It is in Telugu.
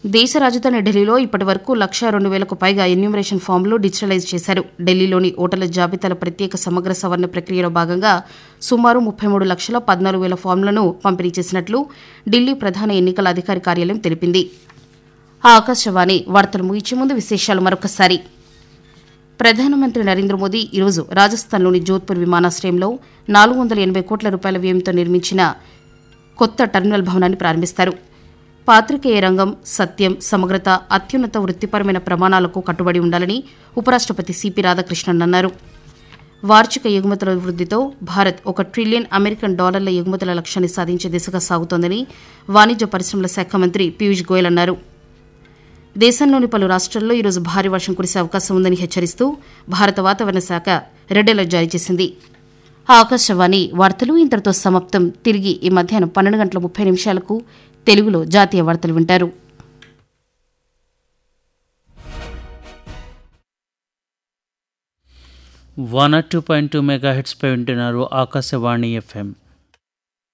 దేశ రాజధాని ఢిల్లీలో ఇప్పటి వరకు లక్ష రెండు వేలకు పైగా ఎన్యూమరేషన్ ఫామ్లు డిజిటలైజ్ చేశారు ఢిల్లీలోని ఓటర్ల జాబితాల ప్రత్యేక సమగ్ర సవరణ ప్రక్రియలో భాగంగా సుమారు ముప్పై మూడు లక్షల పద్నాలుగు వేల ఫామ్లను పంపిణీ చేసినట్లు ఢిల్లీ ప్రధాన ఎన్నికల అధికారి కార్యాలయం తెలిపింది ఆకాశవాణి వార్తలు ముగించే ముందు విశేషాలు మరొకసారి ప్రధానమంత్రి నరేంద్ర మోదీ ఈరోజు రాజస్థాన్లోని జోధ్పూర్ విమానాశ్రయంలో నాలుగు వందల ఎనభై కోట్ల రూపాయల వ్యయంతో నిర్మించిన కొత్త టెర్మినల్ భవనాన్ని ప్రారంభిస్తారు పాత్రికేయ రంగం సత్యం సమగ్రత అత్యున్నత వృత్తిపరమైన ప్రమాణాలకు కట్టుబడి ఉండాలని ఉపరాష్టపతి సిపి రాధాకృష్ణన్ అన్నారు వార్షిక ఎగుమతుల వృద్ధితో భారత్ ఒక ట్రిలియన్ అమెరికన్ డాలర్ల ఎగుమతుల లక్ష్యాన్ని సాధించే దిశగా సాగుతోందని వాణిజ్య పరిశ్రమల శాఖ మంత్రి పీయూష్ గోయల్ అన్నారు దేశంలోని పలు రాష్ట్రాల్లో ఈరోజు భారీ వర్షం కురిసే అవకాశం ఉందని హెచ్చరిస్తూ భారత వాతావరణ శాఖ రెడ్ అలర్ట్ జారీ చేసింది ఆకాశవాణి వార్తలు ఇంతటితో సమాప్తం తిరిగి ఈ మధ్యాహ్నం పన్నెండు గంటల ముప్పై నిమిషాలకు తెలుగులో జాతీయ వార్తలు వింటారు one or two point two mega హెడ్స్పై వింటున్నారు ఆకాశవాణి ఎఫ్ఎం